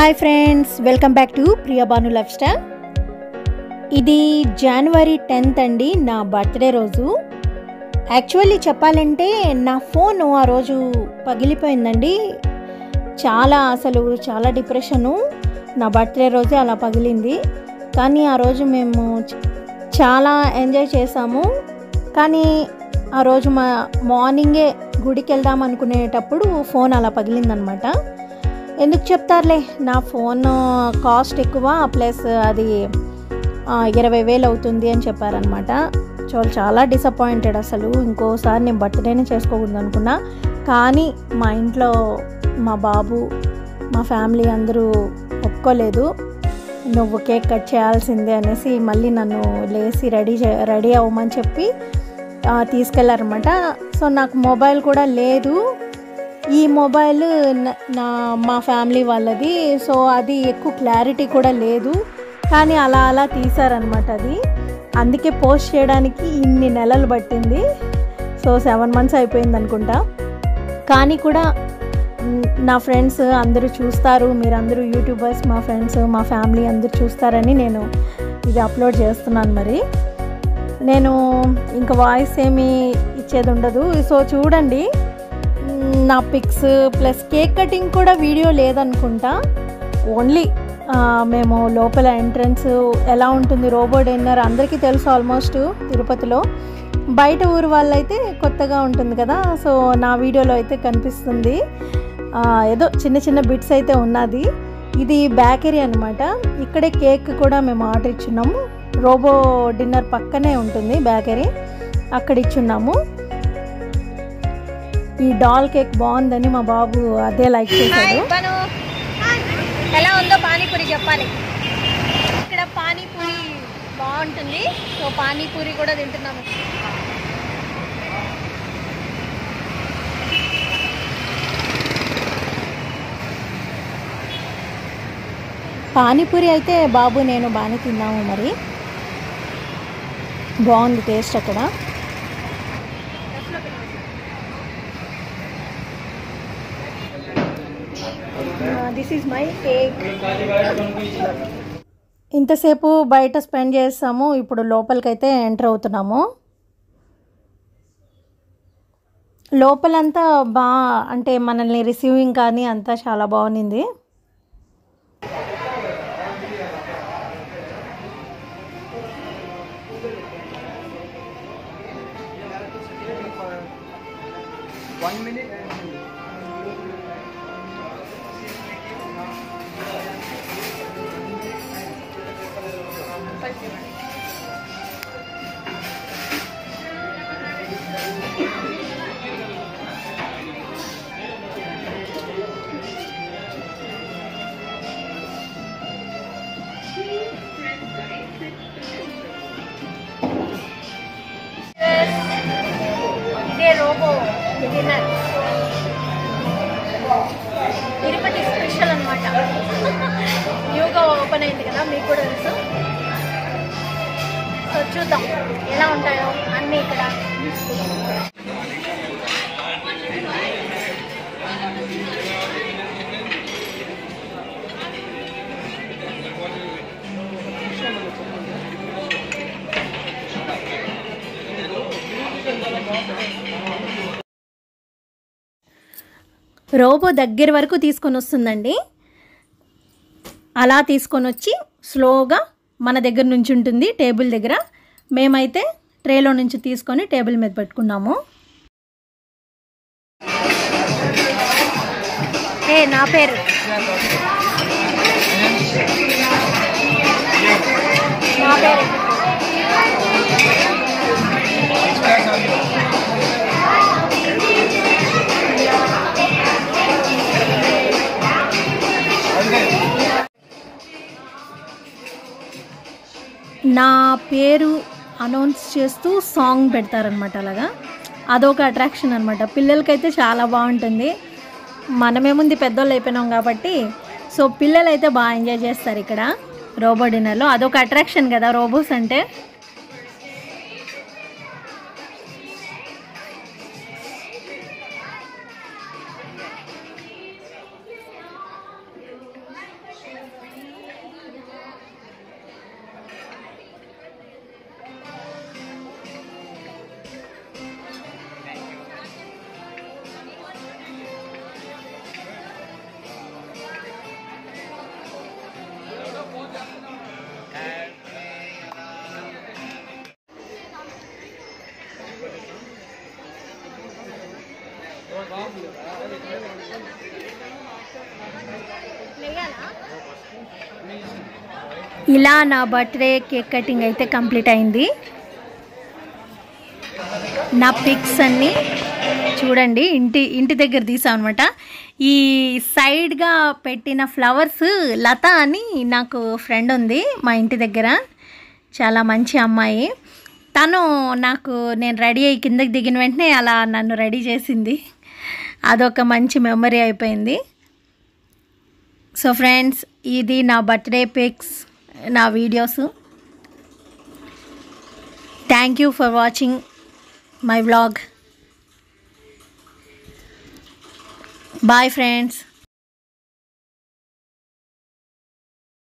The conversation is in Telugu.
hi friends welcome back to Priyabanu lifestyle ఇది జనవరి టెన్త్ అండి నా బర్త్డే రోజు యాక్చువల్లీ చెప్పాలంటే నా ఫోన్ ఆ రోజు పగిలిపోయిందండి చాలా అసలు చాలా డిప్రెషను నా బర్త్డే రోజే అలా పగిలింది కానీ ఆ రోజు మేము చ- చాలా ఎంజాయ్ చేసాము కానీ ఆ రోజు మా మార్నింగే గుడికి వెళ్దాం అనుకునేటప్పుడు ఫోన్ అలా పగిలిందనమాట ఎందుకు చెప్తారులే నా ఫోన్ కాస్ట్ ఎక్కువ ప్లస్ అది ఆ, ఇరవై వేలు అవుతుంది అని చెప్పారనమాట సో చాలా డిసప్పాయింటెడ్ అసలు ఇంకోసారి నేను బర్త్డేనే చేసుకోకూడదు అనుకున్నా కానీ మా ఇంట్లో మా బాబు మా ఫ్యామిలీ అందరూ ఒప్పుకోలేదు నువ్వు కేక్ కట్ చేయాల్సిందే అనేసి మళ్ళీ నన్ను లేచి రెడీ చే రెడీ అవ్వమని చెప్పి ఆ, తీసుకెళ్లారనమాట సో నాకు మొబైల్ కూడా లేదు ఈ మొబైల్ న- నా మా ఫ్యామిలీ వాళ్ళది సో అది ఎక్కువ క్లారిటీ కూడా లేదు కానీ అలా అలా తీసారనమాట అది అందుకే పోస్ట్ చేయడానికి ఇన్ని నెలలు పట్టింది సో సెవెన్ మంత్స్ అయిపోయింది అనుకుంటా కానీ కూడా మ్, నా ఫ్రెండ్స్ అందరూ చూస్తారు మీరందరూ యూట్యూబర్స్ మా ఫ్రెండ్స్ మా ఫ్యామిలీ అందరూ చూస్తారని నేను ఇది అప్లోడ్ చేస్తున్నాను మరి నేను ఇంకా వాయిస్ ఏమీ ఇచ్చేది ఉండదు సో చూడండి మ్, నా పిక్స్ ప్లస్ కేక్ కటింగ్ కూడా వీడియో లేదనుకుంటా ఓన్లీ ఆ, మేము లోపల ఎంట్రన్స్ ఎలా ఉంటుంది రోబో డిన్నర్ అందరికీ తెలుసు ఆల్మోస్ట్ తిరుపతిలో బయట ఊరు వాళ్ళైతే కొత్తగా ఉంటుంది కదా సో నా వీడియోలో అయితే కనిపిస్తుంది ఆ, ఏదో చిన్న చిన్న బిట్స్ అయితే ఉన్నది ఇది బేకరీ అనమాట ఇక్కడే కేక్ కూడా మేము ఆర్డర్ ఇచ్చున్నాము రోబో డిన్నర్ పక్కనే ఉంటుంది బేకరీ అక్కడ ఇచ్చున్నాము ఈ డాల్ కేక్ బాగుందని మా బాబు అదే లైక్ చేశాడు బను ఎలా ఉందో పానీపూరి చెప్పాలి ఇక్కడ పానీపూరి బాగుంటుంది సో పానీపూరి కూడా తింటున్నాము పానీపూరి అయితే బాబు నేను బాగానే తిన్నాము మరి బాగుంది టేస్ట్ అక్కడ దిస్ ఈజ్ మై కేక్ ఇంతసేపు బయట స్పెండ్ చేస్తాము ఇప్పుడు లోపలికైతే ఎంటర్ అవుతున్నాము లోపలంతా బా అంటే మనల్ని రిసీవింగ్ కానీ అంతా చాలా బాగుంది ఇదే రోబో డిన్నర్ తిరుపతి స్పెషల్ అనమాట న్యూగా ఓపెన్ అయింది కదా మీకు కూడా తెలుసు సో చూద్దాం ఎలా ఉంటాయో అన్నీ ఇక్కడ రోబో దగ్గర వరకు తీసుకొని వస్తుందండి అలా తీసుకొని వచ్చి స్లోగా మన దగ్గర నుంచి ఉంటుంది టేబుల్ దగ్గర మేమైతే ట్రేలో నుంచి తీసుకొని టేబుల్ మీద పెట్టుకున్నాము ఏ నా పేరు నా పేరు నా పేరు అనౌన్స్ చేస్తూ సాంగ్ పెడతారనమాట అలాగా అదొక అట్రాక్షన్ అనమాట పిల్లలకైతే చాలా బాగుంటుంది మనమేముంది పెద్దోళ్ళు అయిపోయినాం కాబట్టి సో పిల్లలు అయితే బాగా ఎంజాయ్ చేస్తారు ఇక్కడ రోబో డిన్నర్లో అదొక అట్రాక్షన్ కదా రోబోస్ అంటే నెయ్యాలా ఇలా నా బర్త్డే కేక్ కటింగ్ అయితే కంప్లీట్ అయింది నా పిక్స్ అన్నీ చూడండి ఇంటి ఇంటి దగ్గర తీసాం అనమాట ఈ సైడ్గా పెట్టిన ఫ్లవర్స్ లత అని నాకు ఫ్రెండ్ ఉంది మా ఇంటి దగ్గర చాలా మంచి అమ్మాయి తను నాకు నేను రెడీ అయ్యి కిందకి దిగిన వెంటనే అలా నన్ను రెడీ చేసింది అదొక మంచి మెమరీ అయిపోయింది సో ఫ్రెండ్స్ ఇది నా బర్త్డే పిక్స్ నా videos thank you for watching my vlog bye friends